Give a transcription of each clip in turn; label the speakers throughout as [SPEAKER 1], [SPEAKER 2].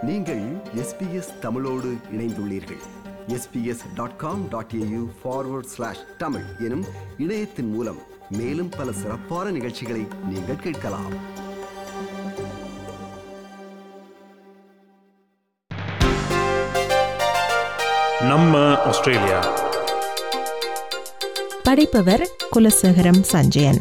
[SPEAKER 1] நீங்கள் எஸ்பிஎஸ் தமிழோடு இணைந்துள்ளீர்கள் SBS dot com dot AU forward slash Tamil எனும் இணையத்தின் மூலம் மேலும் பல சிறப்பான நிகழ்ச்சிகளை நீங்கள் கேட்கலாம்
[SPEAKER 2] நம்ம ஆஸ்திரேலியா
[SPEAKER 3] படைப்பவர் குலசேகரம் சஞ்சயன்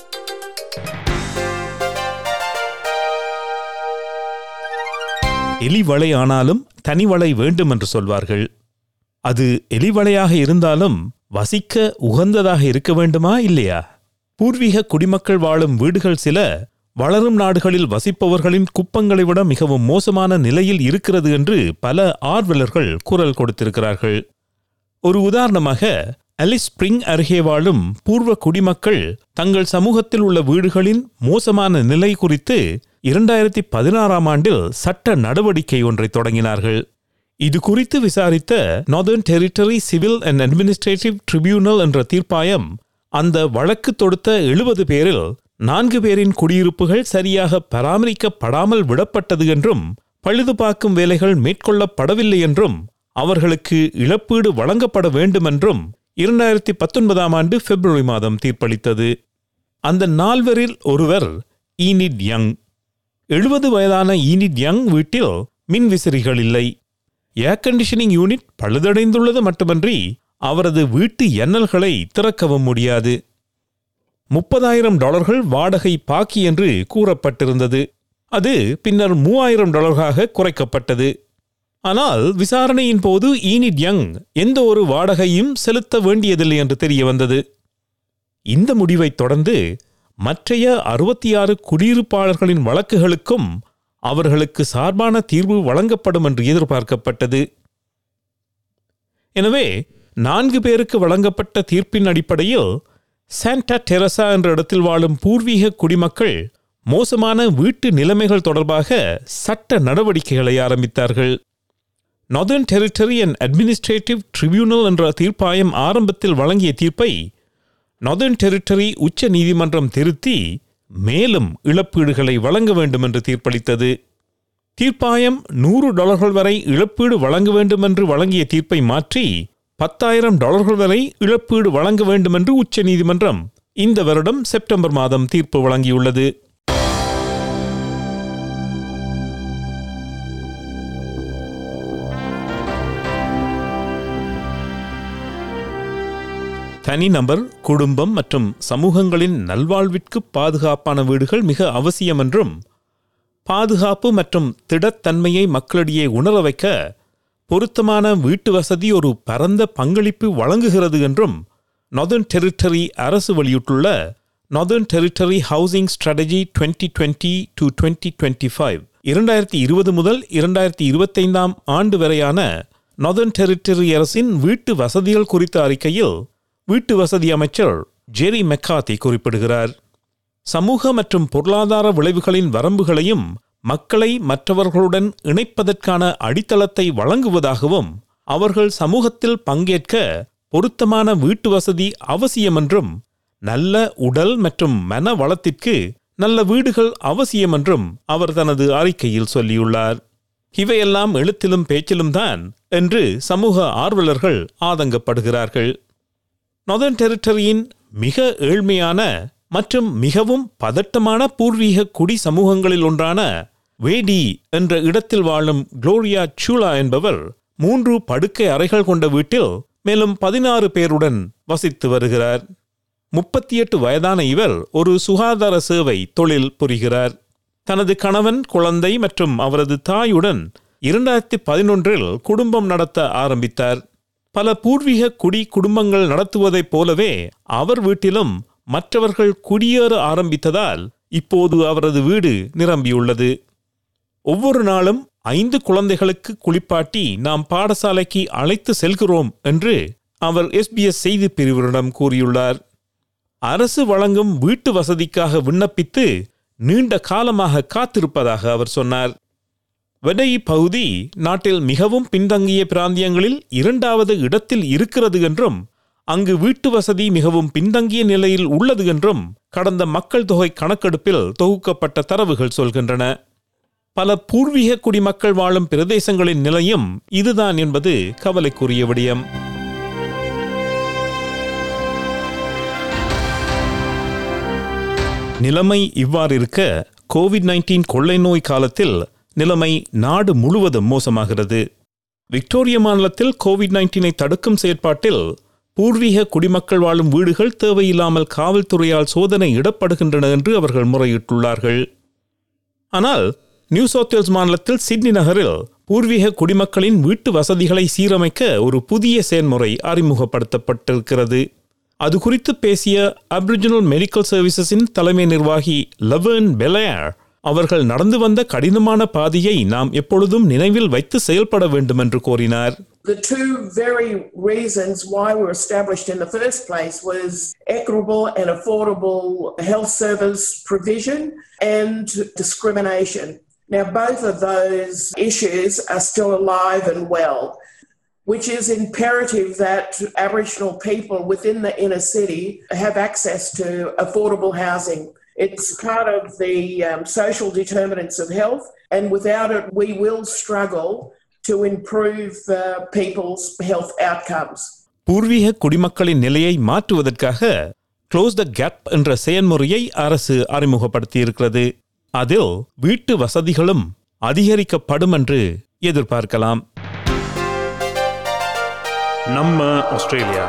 [SPEAKER 2] எலிவளை ஆனாலும் தனிவளை வேண்டும் என்று சொல்வார்கள் அது எலிவளையாக இருந்தாலும் வசிக்க உகந்ததாக இருக்க வேண்டுமா இல்லையா பூர்வீக குடிமக்கள் வாழும் வீடுகள் சில வளரும் நாடுகளில் வசிப்பவர்களின் குப்பங்களை விட மிகவும் மோசமான நிலையில் இருக்கிறது என்று பல ஆர்வலர்கள் குரல் கொடுத்திருக்கிறார்கள் ஒரு உதாரணமாக அலிஸ் ஸ்பிரிங் அருகே வாழும் பூர்வ குடிமக்கள் தங்கள் சமூகத்தில் உள்ள வீடுகளின் மோசமான நிலை குறித்து இரண்டாயிரத்தி பதினாறாம் ஆண்டில் சட்ட நடவடிக்கை ஒன்றை தொடங்கினார்கள் இது குறித்து விசாரித்த Northern Territory civil and administrative tribunal என்ற தீர்ப்பாயம் அந்த வழக்கு தொடுத்த எழுபது பேரில் நான்கு பேரின் குடியிருப்புகள் சரியாக பராமரிக்கப்படாமல் விடப்பட்டது என்றும் பழுதுபார்க்கும் வேலைகள் மேற்கொள்ளப்படவில்லை என்றும் அவர்களுக்கு இழப்பீடு வழங்கப்பட வேண்டும் என்றும் இரண்டாயிரத்தி பத்தொன்பதாம் ஆண்டு பிப்ரவரி மாதம் தீர்ப்பளித்தது அந்த நால்வரில் ஒருவர் ஈனிட் யங் எழுபது வயதான ஈனிட் யங் வீட்டில் மின்விசிறிகள் இல்லை ஏர் கண்டிஷனிங் யூனிட் பழுதடைந்துள்ளது மட்டுமன்றி அவரது வீட்டு எண்ணல்களை திறக்கவும் முடியாது முப்பதாயிரம் டாலர்கள் வாடகை பாக்கி என்று கூறப்பட்டிருந்தது அது பின்னர் மூவாயிரம் டாலர்களாக குறைக்கப்பட்டது ஆனால் விசாரணையின் போது ஈனிட் யங் எந்த ஒரு வாடகையும் செலுத்த வேண்டியதில்லை என்று தெரிய வந்தது இந்த முடிவைத் தொடர்ந்து மற்றைய அறுபத்தி ஆறு குடியிருப்பாளர்களின் வழக்குகளுக்கும் அவர்களுக்கு சார்பான தீர்வு வழங்கப்படும் என்று எதிர்பார்க்கப்பட்டது எனவே நான்கு பேருக்கு வழங்கப்பட்ட தீர்ப்பின் அடிப்படையில் சாண்டா டெரசா என்ற இடத்தில் வாழும் பூர்வீக குடிமக்கள் மோசமான வீட்டு நிலைமைகள் தொடர்பாக சட்ட நடவடிக்கைகளை ஆரம்பித்தார்கள் Northern Territory and administrative tribunal என்ற தீர்ப்பாயம் ஆரம்பத்தில் வழங்கிய தீர்ப்பை நார்தர்ன் டெரிட்டரி உச்ச நீதிமன்றம் திருத்தி மேலும் இழப்பீடுகளை வழங்க வேண்டும் என்று தீர்ப்பளித்தது தீர்ப்பாயம் நூறு டாலர்கள் வரை இழப்பீடு வழங்க வேண்டும் என்று வழங்கிய தீர்ப்பை மாற்றி பத்தாயிரம் டாலர்கள் வரை இழப்பீடு வழங்க வேண்டும் என்று உச்ச நீதிமன்றம் இந்த வருடம் செப்டம்பர் மாதம் தீர்ப்பு வழங்கியுள்ளது தனிநபர் குடும்பம் மற்றும் சமூகங்களின் நல்வாழ்விற்கு பாதுகாப்பான வீடுகள் மிக அவசியம் என்றும் பாதுகாப்பு மற்றும் திடத்தன்மையை மக்களிடையே உணர வைக்க பொருத்தமான வீட்டு வசதி ஒரு பரந்த பங்களிப்பு வழங்குகிறது என்றும் நார்தர்ன் டெரிட்டரி அரசு வெளியிட்டுள்ள Northern Territory housing strategy twenty twenty to twenty twenty five இரண்டாயிரத்தி இருபது முதல் இரண்டாயிரத்தி இருபத்தைந்தாம் ஆண்டு வரையான நார்தர்ன் டெரிட்டரி அரசின் வீட்டு வசதிகள் குறித்த அறிக்கையில் வீட்டு வசதி அமைச்சர் ஜெரி மெக்காத்தி குறிப்பிடுகிறார் சமூக மற்றும் பொருளாதார விளைவுகளின் வரம்புகளையும் மக்களை மற்றவர்களுடன் இணைப்பதற்கான அடித்தளத்தை வழங்குவதாகவும் அவர்கள் சமூகத்தில் பங்கேற்க பொருத்தமான வீட்டு வசதி அவசியம் என்றும் நல்ல உடல் மற்றும் மன வளத்திற்கு நல்ல வீடுகள் அவசியம் என்றும் அவர் தனது அறிக்கையில் சொல்லியுள்ளார் இவையெல்லாம் எழுத்திலும் பேச்சிலும் தான் என்று சமூக ஆர்வலர்கள் ஆதங்கப்படுகிறார்கள் நார்தர்ன் டெரிட்டரியின் மிக ஏழ்மையான மற்றும் மிகவும் பதட்டமான பூர்வீக குடி சமூகங்களில் ஒன்றான வேடி என்ற இடத்தில் வாழும் குளோரியா சூலா என்பவர் மூன்று படுக்கை அறைகள் கொண்ட வீட்டில் மேலும் பதினாறு பேருடன் வசித்து வருகிறார் முப்பத்தி எட்டு வயதான இவர் ஒரு சுகாதார சேவை தொழில் புரிகிறார் தனது கணவன் குழந்தை மற்றும் அவரது தாயுடன் இரண்டாயிரத்தி பதினொன்றில் குடும்பம் நடத்த ஆரம்பித்தார் பல பூர்வீக குடி குடும்பங்கள் நடத்துவதைப் போலவே அவர் வீட்டிலும் மற்றவர்கள் குடியேற ஆரம்பித்ததால் இப்போது அவரது வீடு நிரம்பியுள்ளது ஒவ்வொரு நாளும் ஐந்து குழந்தைகளுக்கு குளிப்பாட்டி நாம் பாடசாலைக்கு அழைத்து செல்கிறோம் என்று அவர் எஸ்பிஎஸ் செய்தி பிரிவரிடம் கூறியுள்ளார் அரசு வழங்கும் வீட்டு வசதிக்காக விண்ணப்பித்து நீண்ட காலமாக காத்திருப்பதாக அவர் சொன்னார் வெடை பகுதி நாட்டில் மிகவும் பின்தங்கிய பிராந்தியங்களில் இரண்டாவது இடத்தில் இருக்கிறது என்றும் அங்கு வீட்டு வசதி மிகவும் பின்தங்கிய நிலையில் உள்ளது என்றும் கடந்த மக்கள் தொகை கணக்கெடுப்பில் தொகுக்கப்பட்ட தரவுகள் சொல்கின்றன பல பூர்வீக குடிமக்கள் வாழும் பிரதேசங்களின் நிலையும் இதுதான் என்பது கவலைக்குரிய விடயம் நிலைமை இவ்வாறு இருக்க கோவிட் நைன்டீன் கொள்ளை நோய் காலத்தில் நிலைமை நாடு முழுவதும் மோசமாகிறது விக்டோரியா மாநிலத்தில் கோவிட் நைன்டீனை தடுக்கும் செயற்பாட்டில் பூர்வீக குடிமக்கள் வாழும் வீடுகள் தேவையில்லாமல் காவல்துறையால் சோதனை இடப்படுகின்றன என்று அவர்கள் முறையிட்டுள்ளார்கள் ஆனால் நியூ சவுத் வேல்ஸ் மாநிலத்தில் சிட்னி நகரில் பூர்வீக குடிமக்களின் வீட்டு வசதிகளை சீரமைக்க ஒரு புதிய செயல்முறை அறிமுகப்படுத்தப்பட்டிருக்கிறது அது குறித்து பேசிய அப்ரிஜினல் மெடிக்கல் சர்வீசஸின் தலைமை நிர்வாகி லவர்ன் பெலேர் அவர்கள் நடந்து வந்த கடினமான பாதையை நாம் எப்பொழுதும் நினைவில் வைத்து செயல்பட வேண்டும் என்று கோரினார்
[SPEAKER 4] The two very reasons why we were established in the first place was equitable and affordable health service provision and discrimination. Now, both of those issues are still alive and well, which is imperative that Aboriginal people within the inner city have access to affordable housing. It's part of the um, social determinants of health, and without it, we will struggle to improve uh, people's health outcomes.
[SPEAKER 2] பூர்வீக குடிமக்களின் நிலையை மாற்றுவதற்காக close the gap என்ற செயல்முறையை அரசு அறிமுகப்படுத்தியிருக்கிறது அதில் வீட்டு வசதிகளும் அதிகரிக்கப்படும் என்று எதிர்பார்க்கலாம் நம்ம ஆஸ்திரேலியா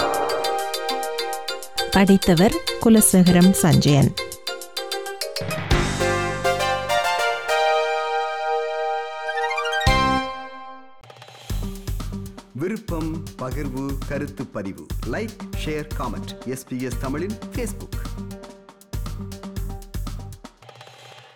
[SPEAKER 3] படித்தவர் குலசேகரம் சஞ்சயன்
[SPEAKER 1] விருப்பம் பகிர்வு கருத்து பதிவு லைக் ஷேர் காமெண்ட் எஸ்பிஎஸ் தமிழின் ஃபேஸ்புக்